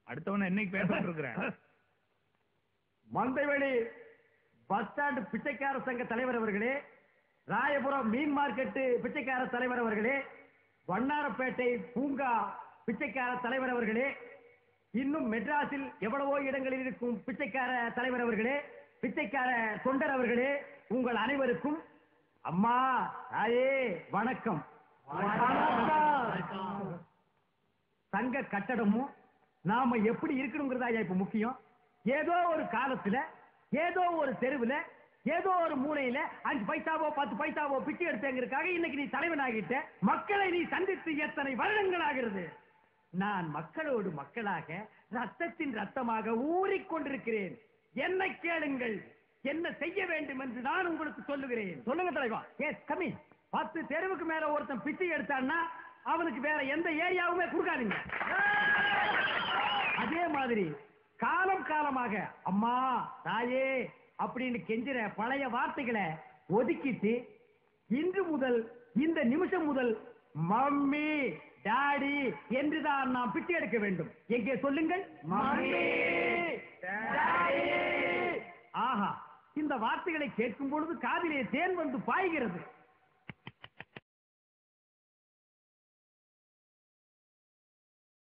அடுத்தவன என்னைக்கு பேசிட்டு இருக்கிறேன் மந்தைவெளி பஸ் ஸ்டாண்ட் பிச்சைக்கார சங்க தலைவர் அவர்களே ராயபுரம் மீன் மார்க்கெட்டு பிச்சைக்கார தலைவர் அவர்களே வண்ணாரப்பேட்டை பூங்கா பிச்சைக்கார தலைவர் அவர்களே இன்னும் மெட்ராஸில் எவ்வளவோ இடங்களில் இருக்கும் பிச்சைக்கார தலைவர் அவர்களே பிச்சைக்கார தொண்டர் அவர்களே உங்கள் அனைவருக்கும் அம்மா தாயே வணக்கம் சங்க கட்டடமும் நாம எப்படி இருக்கணுங்கிறதா இப்ப முக்கியம் ஏதோ ஒரு காலத்துல ஏதோ ஒரு தெருவுல ஏதோ ஒரு மூலையில அஞ்சு பைசாவோ பத்து பைசாவோ பிச்சை எடுத்தங்கிறதுக்காக இன்னைக்கு நீ தலைவன் ஆகிட்ட மக்களை நீ சந்தித்து எத்தனை வருடங்கள் ஆகிறது நான் மக்களோடு மக்களாக ரத்தத்தின் ரத்தமாக ஊறிக்கொண்டிருக்கிறேன் என்னை கேளுங்கள் என்ன செய்ய வேண்டும் என்று நான் உங்களுக்கு சொல்லுகிறேன் சொல்லுங்க தலைவா எஸ் கம்மி பத்து தெருவுக்கு மேல ஒருத்தன் பிச்சை எடுத்தான்னா அவனுக்கு வேற எந்த ஏரியாவுமே கொடுக்காதீங்க அதே மாதிரி காலம் காலமாக அம்மா தாயே அப்படின்னு கெஞ்சிற பழைய வார்த்தைகளை ஒதுக்கிட்டு இன்று முதல் இந்த நிமிஷம் முதல் மம்மி டாடி என்றுதான் நாம் பிச்சை எடுக்க வேண்டும் எங்கே சொல்லுங்கள் மம்மி ஆஹா இந்த வார்த்தைகளை கேட்கும் பொழுது காதிலே தேன் வந்து பாய்கிறது